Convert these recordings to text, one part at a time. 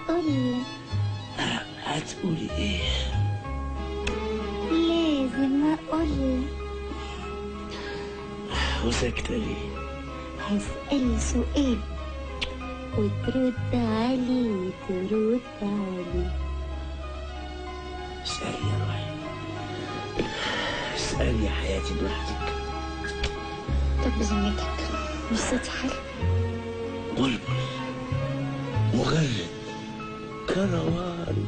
اقولك هتقولي ايه لازم اقولك وساكتة ليه هسأل سؤال وترد عليه ترد عليه اسألي يا روحي اسألي يا حياتي براحتك طب بذمتك مش صوتي حلو بلبل مغرد كروان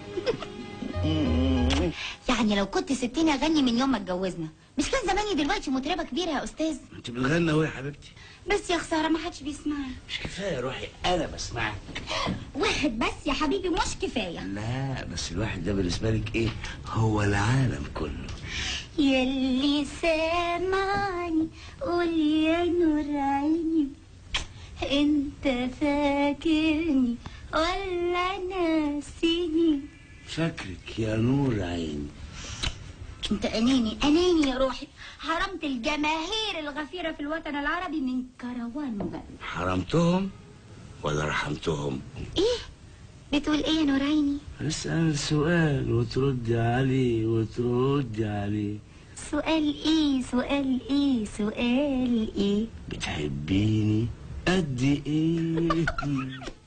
يعني لو كنت سبتني اغني من يوم ما اتجوزنا مش كان زماني دلوقتي مطربه كبيره يا استاذ انت بتغنى اهو يا حبيبتي بس يا خساره ما حدش بيسمعني مش كفايه يا روحي انا بسمعك واحد بس يا حبيبي مش كفايه لا بس الواحد ده بالنسبه لك ايه هو العالم كله يلي سامعني قول يا نور عيني انت فاكرني ولا ناسيني فاكرك يا نور عيني انت اناني اناني يا روحي حرمت الجماهير الغفيره في الوطن العربي من كروان مغني حرمتهم ولا رحمتهم ايه بتقول ايه يا نور عيني اسأل سؤال وترد عليه وترد عليه سؤال ايه سؤال ايه سؤال ايه بتحبيني قد ايه